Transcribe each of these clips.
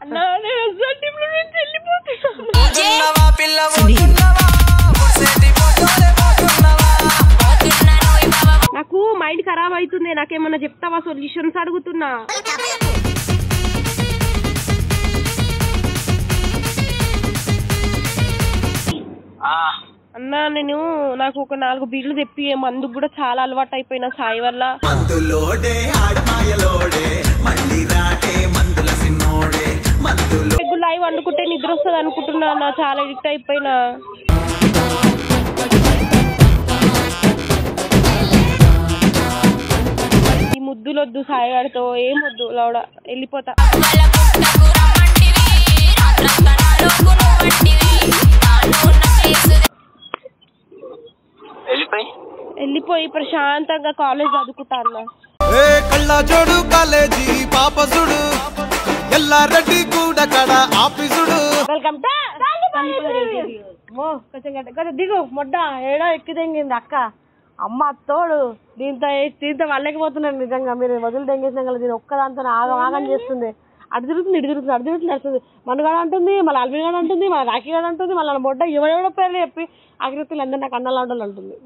అన్నా నేను SR team లో నుంచి వెళ్ళిపోతున్నాను పోతున్నవా పిల్ల పోతున్నవా మురిసేటి పోతూనే పోతున్నవా నాకు మైండ్ ఖరాబ్ అవుతుంది నాకేమన్నా చెప్తావా సొల్యూషన్స్ అడుగుతున్నా ఆ, అన్నా నేను నాకు ఒక నాలుగు బీర్లు తెప్పి మందుకు కూడా చాలా అలవాటు అయిపోయిన సాయి వల్ల మందులోడే ఆడమాయలోడే మళ్ళీ రాటే మందుల సిన్నోడే మందులో పెగ్గు లైవ్ వండుకుంటే నిద్ర వస్తుంది అనుకుంటున్నా అన్న చాలా ఎడిక్ట్ అయిపోయినా ఈ ముద్దులొద్దు సాయి గారితో ఏం వద్దు లౌడ వెళ్ళిపోతా వెళ్ళిపోయి వెళ్ళిపోయి ప్రశాంతంగా కాలేజ్ చదువుకుంటా అన్న ఏ కళ్ళ జోడు కాలేజీ పాపసుడు ఎల్లారెడ్డి కూడా కడ ఆఫీసుడు వెల్కమ్ ఓ కొంచెం గట్టి కొంచెం దిగు మొడ్డ ఏడో ఎక్కి తెంగింది అక్క అమ్మ తోడు దీంతో ఏ- దీంతో వాళ్ళకపోతున్నాను నిజంగా మీరు వదిలి తెంగేసిన కదా దీని ఒక్కదాంతో ఆగం ఆగం చేస్తుంది అటు తిరుగుతుంది ఇటు తిరుగుతుంది అటు తిరుగుతుంది నడుస్తుంది మనుగాడు అంటుంది మళ్ళీ అల్విగాడు అంటుంది మళ్ళీ రాఖీగాడు అంటుంది మళ్ళీ మొడ్డ ఎవరెవడో పేర్లు చెప్పి ఆకృతులు అందరూ నాకు అన్నలాంటి అంటుంది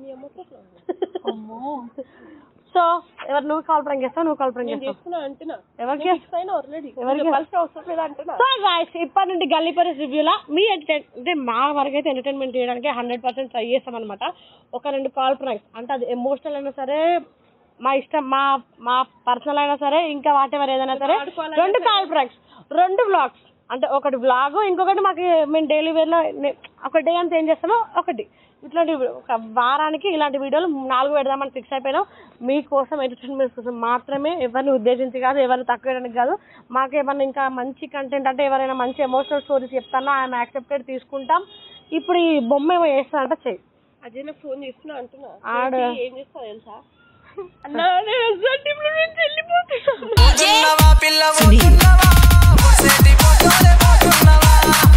సో ఎవరు నువ్వు కాల్ ప్రాంక్ చేస్తావు నువ్వు కాల్ ప్రాంక్ చేస్తావు ఎవరికి ఎవరికి సో గాయస్ ఇప్పటి నుండి గల్లీ పరిస్ రివ్యూలా మీ ఎంటర్టైన్ అంటే మా వరకు అయితే ఎంటర్టైన్మెంట్ చేయడానికి హండ్రెడ్ పర్సెంట్ ట్రై చేస్తాం అనమాట ఒక రెండు కాల్ ప్రాంక్స్ అంటే అది ఎమోషనల్ అయినా సరే మా ఇష్టం మా మా పర్సనల్ అయినా సరే ఇంకా వాటెవర్ ఏదైనా సరే రెండు కాల్ ప్రాంక్స్ రెండు వ్లాగ్స్ అంటే ఒకటి వ్లాగ్ ఇంకొకటి మాకు మేము డైలీ వేర్లో ఒక డే అంతా ఏం చేస్తామో ఒకటి ఇట్లాంటి ఒక వారానికి ఇలాంటి వీడియోలు నాలుగు పెడదామని ఫిక్స్ అయిపోయినాం మీకోసం ఎంటర్టైన్మెంట్ కోసం మాత్రమే ఎవరిని ఉద్దేశించి కాదు ఎవరిని తక్కువ చేయడానికి కాదు మాకు ఏమన్నా ఇంకా మంచి కంటెంట్ అంటే ఎవరైనా మంచి ఎమోషనల్ స్టోరీస్ చెప్తానో ఆయన యాక్సెప్టెడ్ తీసుకుంటాం ఇప్పుడు ఈ బొమ్మ ఏమో చేస్తానంటే చెయ్యి అదే నాకు ఫోన్ చేస్తున్నా అంటున్నా ఆడ ఏం చేస్తావు తెలుసా అన్నా నేను ఎస్ఆర్ టీమ్ లో నుంచి వెళ్ళిపోతున్నాను పోతున్నవా పిల్ల పోతున్నవా మురిసేటి పోతూనే పోతున్నవా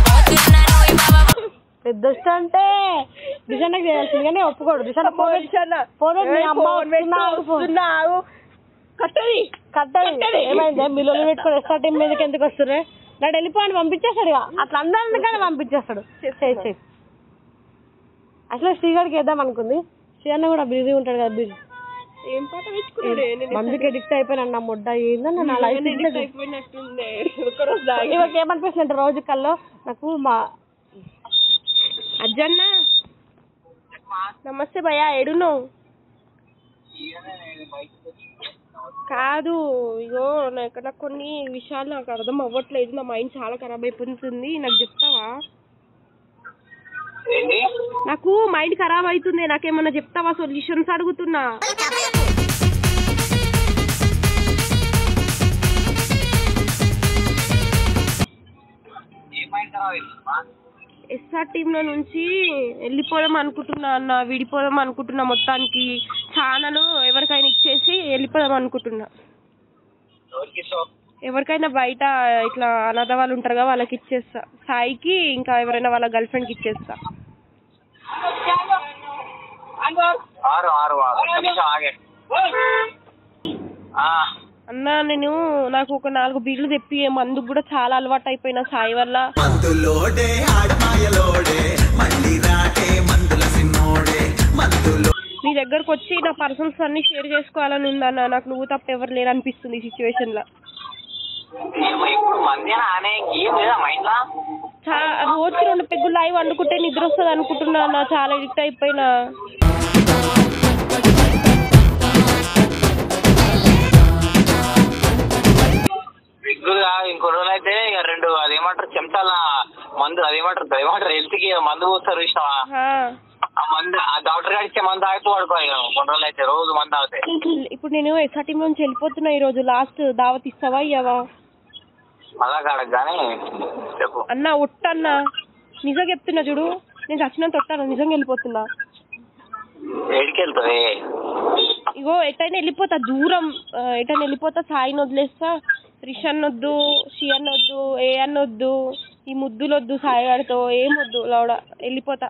పెద్ద అంటే దిశానికి చేయాల్సింది కానీ ఒప్పుకోడు దిశ ఫోన్ మీ అమ్మ వస్తున్నా, ఆగు ఫోన్. వస్తున్నావు కట్టది కట్టండి ఏమైంది మిల్లు పెట్టుకొని ఎస్ఆర్ టీం మీదకి ఎందుకు వస్తుర్రే నాడు వెళ్ళిపోయి పంపించేస్తాడు ఇక అట్లా అందరిని కానీ పంపించేస్తాడు చేయి చేయి అసలు శ్రీగాడికి వేద్దాం అనుకుంది శ్రీఅన్న కూడా బిజీ ఉంటాడు కదా బిజీ ఏం పాట పెట్టుకున్నాడు నేను మందుకి ఎడిక్ట్ అయిపోయినా అన్న ముడ్డ ఏందన్న నా లైఫ్ ఎడిక్ట్ అయిపోయినట్టుంది ఒకరోజు దాగి ఇవాళ ఏమనిపిస్తుంది అంటే రోజు కల్లో నాకు మా అజ్జన్న నమస్తే భయ్యా ఎడును కాదు ఇగో నాకు నాకు కొన్ని విషయాలు నాకు అర్థం అవ్వట్లేదు నా మైండ్ చాలా ఖరాబ్ అయిపోతుంది నాకు చెప్తావా ఏంటి నాకు మైండ్ ఖరాబ్ అవుతుంది నాకేమన్నా చెప్తావా సొల్యూషన్స్ అడుగుతున్నా ఏమైందా ఎస్ఆర్ టీమ్ లో నుంచి వెళ్ళిపోదాం అనుకుంటున్నా అన్న విడిపోదాం అనుకుంటున్నా మొత్తానికి ఛానల్ ఎవరికైనా ఇచ్చేసి వెళ్ళిపోదాం అనుకుంటున్నా ఎవరికి సో ఎవరికైనా బయట ఇట్లా అనాథ వాళ్ళు ఉంటారు కదా వాళ్ళకి ఇచ్చేస్తా సాయికి ఇంకా ఎవరైనా వాళ్ళ గర్ల్ ఫ్రెండ్ కి ఇచ్చేస్తా ఆరు ఆరు ఆరు ఒక్క నిమిషం ఆగే ఆ, అన్న నేను నాకు ఒక నాలుగు బీర్లు తెప్పి మందుకు కూడా చాలా అలవాటు అయిపోయిన సాయి వల్ల మందులోడే ఆడమాయలోడే మళ్ళీ రాటే మందుల సిన్నోడే మందులో నీ దగ్గరకు వచ్చి నా పర్సనల్స్ అన్ని షేర్ చేసుకోవాలని ఉందన్న నాకు నువ్వు తప్ప ఎవరు లేరు అనిపిస్తుంది ఈ సిచ్యువేషన్ లో ఏమో ఇప్పుడు మంది ఆనే ఏం లేదా మైండ్ లా చా- రోజుకి రెండు పెగ్గులు లైవ్ వండుకుంటే నిద్ర వస్తుంది అనుకుంటున్నా అన్న చాలా ఎడిక్ట్ అయిపోయినా బిగ్గుగా ఇంకో రోజులు అయితే ఇక రెండు అదేమంటారు చెంచాల మందు అదేమంటారు అదేమంటారు హెల్త్ కి మందు పోస్తారు చూసినావా ఆ. ఆ మందు ఆ డాక్టర్ గారు ఇచ్చే మందు తాగితే పడుకో ఇక కొన్ని రోజులు అయితే రోజు మందు తాగితే ఇప్పుడు నేను ఎస్ఆర్ టీమ్ నుంచి వెళ్ళిపోతున్నా ఈ రోజు లాస్ట్ దావత్ ఇస్తావా ఇయ్యవా మళ్ళా కాడకు కానీ చెప్పు అన్న ఒట్టన్న నిజం చెప్తున్నా చూడు నేను చచ్చినంత ఒట్టాను నిజంగా వెళ్ళిపోతున్నా ఏడికి వెళ్తుంది ఇగో ఎటైనా వెళ్ళిపోతా దూరం ఆ, ఎటైనా వెళ్ళిపోతా సాయిని వదిలేస్తా రిషన్ వద్దు షియన్ వద్దు ఏ అన్న వద్దు ఈ ముద్దులు వద్దు సాయి గారితో ఏం వద్దు లౌడ వెళ్ళిపోతా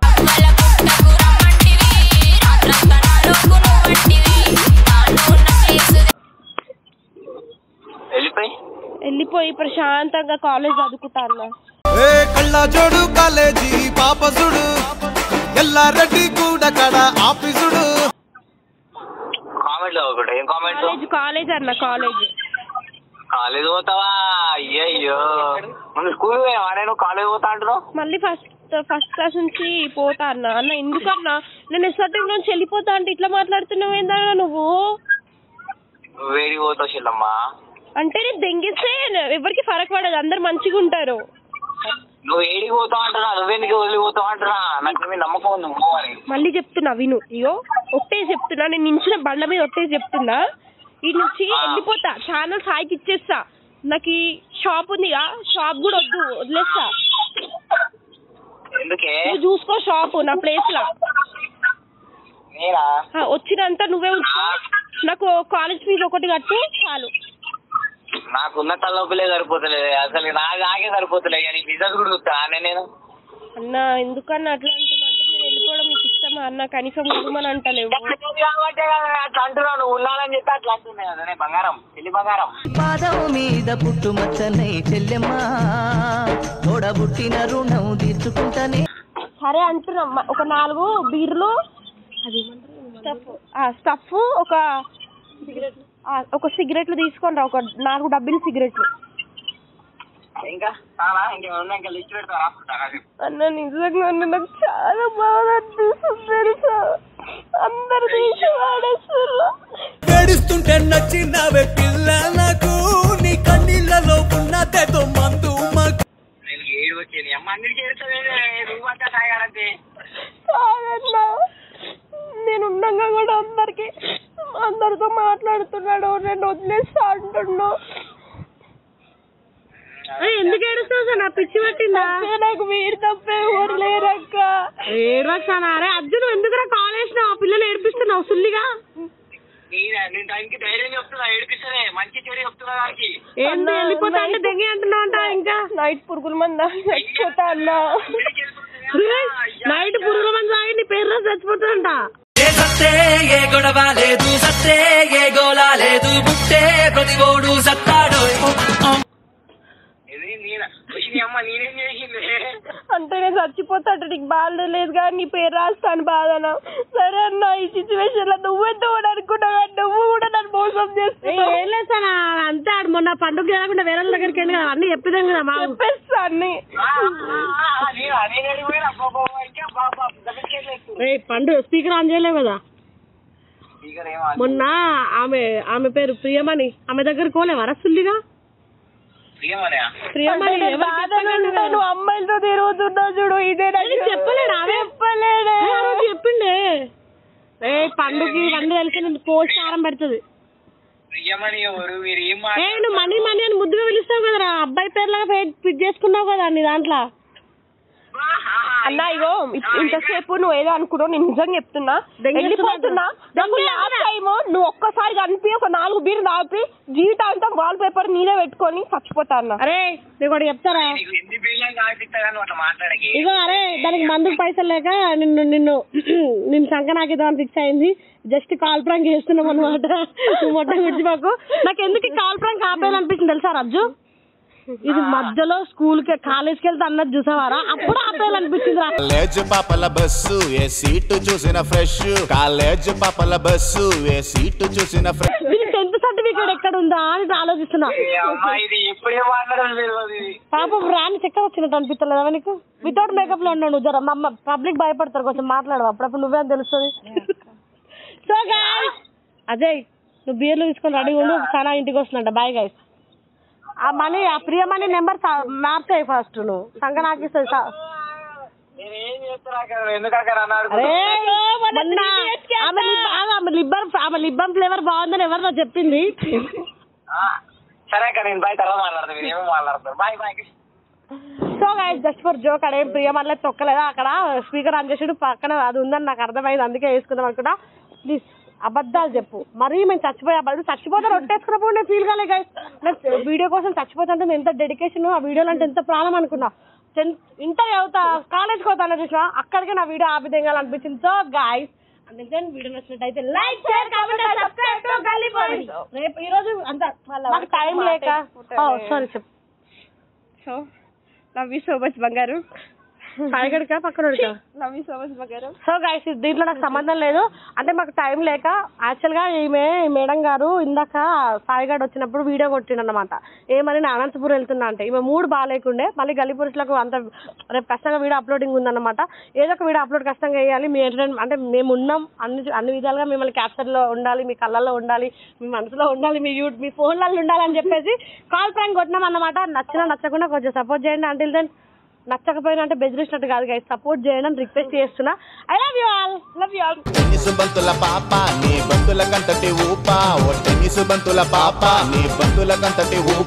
వెళ్ళిపోయి వెళ్ళిపోయి ప్రశాంతంగా కాలేజ్ చదువుకుంటా అన్న ఏ కళ్ళ జోడు కాలేజీ పాపసుడు ఎల్లారెడ్డి కూడా కడ ఆఫీసుడు కామెంట్ లో ఒకటి ఏం కామెంట్ కాలేజ్ కాలేజ్ అన్న కాలేజ్ కాలేజ్ పోతావా అయ్యయ్యో ముందు స్కూల్ పోయావా నేను కాలేజ్ పోతా అంటున్నావు మళ్ళీ ఫస్ట్ ఫస్ట్ క్లాస్ నుంచి పోతా అన్న అన్న ఎందుకన్నా నేను ఎస్ఆర్టీ నుంచి వెళ్ళిపోతా అంటే ఇట్లా మాట్లాడుతున్నావు ఏందన్నా నువ్వు వేడి పోతావు చెల్లమ్మా అంటే నేను దెంగిస్తే ఎవరికి ఫరక్ పడదు అందరు మంచిగా ఉంటారు నువ్వు ఏడికి పోతావు అంటున్నా నువ్వెందుకు వదిలిపోతావు అంటున్నా నాకు మీ నమ్మకం ఉంది నువ్వు అని మళ్ళీ చెప్తున్నా విను ఇయో ఒట్టేసి చెప్తున్నా నేను నించిన బండ్ల మీద ఒట్టేసి చెప్తున్నా ఈ నుంచి వెళ్ళిపోతా ఛానల్ సాయికి ఇచ్చేస్తా నాకు ఈ షాప్ ఉందిగా షాప్ కూడా వద్దు వదిలేస్తా ఎందుకే నువ్వు చూసుకో షాప్ నా ప్లేస్ లా నేనా ఆ, వచ్చినంత నువ్వే ఉంచుకో నాకు కాలేజ్ ఫీజు ఒకటి కట్టు చాలు నాకున్న తలనొప్పిలే సరిపోతలేదు అసలు నా నాకే సరిపోతలే కానీ బిజినెస్ కూడా చూస్తా నేను అన్న ఎందుకన్నా అట్లా అంటున్నా అంటే నేను వెళ్ళిపోవడం నీకు ఇష్టమా అన్న కనీసం ఉండమని అంటలేవు కాబట్టే కదా అట్లా అంటున్నావు నువ్వు ఉన్నానని చెప్పి అట్లా అంటున్నాయి కదా నే బంగారం పెళ్లి బంగారం పాదం మీద పుట్టుమచ్చనై చెల్లెమ్మా తోడబుట్టిన రుణం తీర్చుకుంటానే సరే అంటున్నా మ- ఒక నాలుగు బీర్లు స్టఫ్ స్టఫ్ ఒక ఆ, ఒక సిగరెట్లు తీసుకొని రా ఒక నాలుగు డబ్బిలు సిగరెట్లు ఇంకా చాలా ఇంకేమన్నా ఇంకా లిస్ట్ పెడతా రాసుకుంటా అన్న నిజంగా అన్న నాకు చాలా బాధ అనిపిస్తుంది తెలుసా అందరు తీసి వాడేస్తారు ఏడుస్తుంటే నచ్చినవే పిల్ల నాకు నీ కన్నీళ్ళలో ఉన్నదేదో మందు మాకు నేను ఏడు వచ్చేది అమ్మ అన్నిటికీ చేస్తావే నువ్వు అంతా తాగాలంటే కాదన్నా నేను ఉండగా కూడా అందరికి అందరితో మాట్లాడుతున్నాడు నేను వదిలేస్తా అంటున్నా ఎందుకు ఏడుస్తావు సార్ నా పిచ్చి పట్టిందా నాకు మీరు తప్ప ఎవరు లేరక్క ఏడవచ్చానా అరే అర్జున్ ఎందుకురా కాల్ చేసినావు ఆ పిల్లలు ఏడిపిస్తున్నావు సుల్లిగా నేను నేను టైంకి ధైర్యం చెప్తున్నా ఏడిపిస్తేనే మంచి చెడు చెప్తున్నా దానికి ఏంటి వెళ్ళిపోతా అంటే దెంగి అంటున్నావు అంట ఇంకా నైట్ పురుగుల మంద చచ్చిపోతా అన్నా నైట్ పురుగుల మంది తాగి నీ పేరు రాసి చచ్చిపోతుందంట ఏ సత్తే ఏ గొడవ లేదు సత్తే ఏ గోళ లేదు బుట్టే ప్రతిగోడు సత్తాడు ఇది నేను వచ్చి నీ అమ్మ నేనేం చేసింది అంటే నేను చచ్చిపోతా అంటే నీకు బాధ లేదు కానీ నీ పేరు రాస్తాను బాధన సరే అన్న ఈ సిచ్యువేషన్ లో నువ్వెంత కూడా అనుకున్నావు కానీ నువ్వు కూడా నన్ను మోసం ఏయ్, చేస్తున్నావు ఏం లేదు సార్ అంతే ఆడు మొన్న పండుగ జరగకుండా వేరే వాళ్ళ దగ్గరికి వెళ్ళి కదా అన్ని చెప్పిదాం కదా మా చెప్పేస్తా అన్ని నేను అదే అడిగిపోయినా బాబా ఇంకా బాబా దగ్గరికి ఏయ్, పండు స్పీకర్ ఆన్ చేయలేవు కదా స్పీకర్ ఏమో మొన్న ఆమె ఆమె పేరు ప్రియమణి ఆమె దగ్గర కోలేవారా సుల్లిగా ప్రియమనే ప్రియమణి అంటే నేను ఎవరికి బాధలో చెప్పకండి ఉంటా, నువ్వు అమ్మాయిలతో తిరుగుతున్నావు చూడు ఇదే నాకు అది చెప్పలేడా ఆమె? చెప్పలేడే ఏ, ఆ రోజు చెప్పిండే ఏ పండుగ ఇవన్నీ తెలిసి నేను పోస్ట్ ఆరం పెడుతుంది ప్రియమణి ఎవరు మీరు ఏం ఏ నువ్వు మనీ మనీ అని ముద్దుగా పిలుస్తావు కదరా అబ్బాయి పేర్లాగా ఫిట్ చేసుకున్నావు కదా నీ దాంట్లో అన్న ఇగో ఇప్- ఇంతసేపు నువ్వు ఏదో అనుకున్నావు నేను నిజంగా చెప్తున్నా వెళ్ళిపోతున్నా నాకు లాస్ట్ టైం నువ్వు ఒక్కసారి కనిపి ఒక నాలుగు బీర్ తాపి జీవితాంతం వాల్ పేపర్ నీదే పెట్టుకొని చచ్చిపోతా అన్న అరే నీకు ఒకటి చెప్తారా నీకు ఎన్ని బిల్లు తాగిస్తా కానీ అట్లా మాట్లాడకి ఇగో అరే దానికి మందుకు పైసలు లేక నిన్ను నిన్ను నిన్ను సంక నాకిద్దాం ఫిక్స్ అయింది జస్ట్ కాల్ ప్రాంక్ చేస్తున్నాం అనమాట నువ్వు మొట్ట గురించి మాకు నాకు ఎందుకు ఈ కాల్ ప్రాంక్ ఆపేయాలనిపించింది తెలుసా రజ్జు ఇది మధ్యలో స్కూల్ కి కాలేజ్కి వెళ్తే అన్నది చూసావారా అప్పుడు ఆపేయాలనిపించింది రా కాలేజ్ పాపల బస్సు ఏ సీటు చూసిన ఫ్రెష్ కాలేజ్ పాపల బస్సు ఏ సీటు చూసిన ఫ్రెష్ దీని టెన్త్ సర్టిఫికేట్ ఎక్కడ ఉందా అని ఆలోచిస్తున్నా ఏ అమ్మా ఇది ఎప్పుడు ఏం మాట్లాడడం లేదు ఇది పాపం రాని చెక్క వచ్చినట్టు అనిపిస్తలేదా నీకు వితౌట్ మేకప్ లో ఉన్నావు నువ్వు జర మా అమ్మ పబ్లిక్ భయపడతారు కొంచెం మాట్లాడవు అప్పుడప్పుడు నువ్వేం తెలుస్తుంది సో గాయస్ అజయ్ నువ్వు బియర్లు తీసుకొని రెడీ ఉండు చాలా ఇంటికి వస్తున్నట్ట బాయ్ గైస్ ఆ మనీ ఆ ప్రియ మనీ నెంబర్ మార్చాయి ఫస్ట్ నువ్వు సంగ నాకు ఇస్తుంది నేను ఏం చేస్తున్నా అక్కడ ఎందుకు అక్కడ అన్నాడు అరే మొన్న ఆమె లిబ్- ఆమె- ఆమె లిబ్బర్ ఆమె లిబ్బం ఫ్లేవర్ బాగుందని ఎవరు నాకు చెప్పింది ఆ, సరే అక్క నేను బాయ్ తర్వాత మాట్లాడతాను మీరు ఏమో మాట్లాడతారు bye bye so guys just for joke అడే ప్రియ మళ్ళీ తొక్కలేదా అక్కడ స్పీకర్ ఆన్ చేసాడు పక్కన అది ఉందని నాకు అర్థమైంది అందుకే వేసుకుందాం అనుకున్నా ప్లీజ్ అబద్ధాలు చెప్పు మరీ మేము చచ్చిపోయా బదులు చచ్చిపోతే రొట్టేసుకున్నప్పుడు నేను ఫీల్ కాలే గైస్ నాకు వీడియో కోసం చచ్చిపోతుంటే నేను ఎంత డెడికేషన్ ఆ వీడియోలో అంటే ఎంత ప్రాణం అనుకున్నా టెన్త్ ఇంటర్ అవుతా కాలేజ్కి అవుతా చూసిన అక్కడికే నా వీడియో ఆపి దిగాలనిపించింది సో గాయస్ అందుకే వీడియో నచ్చినట్టయితే like share comment subscribe to Galli boys రేపు ఈ రోజు అంత మాకు టైం లేక సారీ చెప్పు so love you so much బంగారు పైగడికా పక్కన లవ్ యూ సో మచ్ బంగారు సో గైస్ దీంట్లో నాకు సంబంధం లేదు అంటే మాకు టైం లేక యాక్చువల్ గా ఈమె ఈ మేడం గారు ఇందాక సాయిగాడు వచ్చినప్పుడు వీడియో కొట్టిండనమాట ఏమని నేను అనంతపురం వెళ్తున్నా అంటే ఈమె మూడు బాగాలేకుండే మళ్ళీ గల్లీ పురుషులకు అంత రేపు కష్టంగా వీడియో అప్లోడింగ్ ఉందన్నమాట ఏదో ఒక వీడియో అప్లోడ్ కష్టంగా వేయాలి మీ ఎంటర్టైన్ అంటే మేము ఉన్నాం అన్ని అన్ని విధాలుగా మిమ్మల్ని క్యాప్చర్ లో ఉండాలి మీ కళ్ళల్లో ఉండాలి మీ మనసులో ఉండాలి మీ యూ మీ ఫోన్లలో ఉండాలని చెప్పేసి కాల్ ప్రాంక్ కొట్టినాం అన్నమాట నచ్చినా నచ్చకుండా కొంచెం సపోర్ట్ చేయండి అంటిల్ దెన్ నచ్చకపోయినా అంటే బెదిరిసినట్టు కాదు గైస్ సపోర్ట్ చేయండి అని రిక్వెస్ట్ చేస్తున్నా I love you all love you all tennis బంతుల పాప నీ బంతుల కంతటి ఊప ఓ టెన్నిస్ బంతుల పాప నీ బంతుల కంతటి ఊప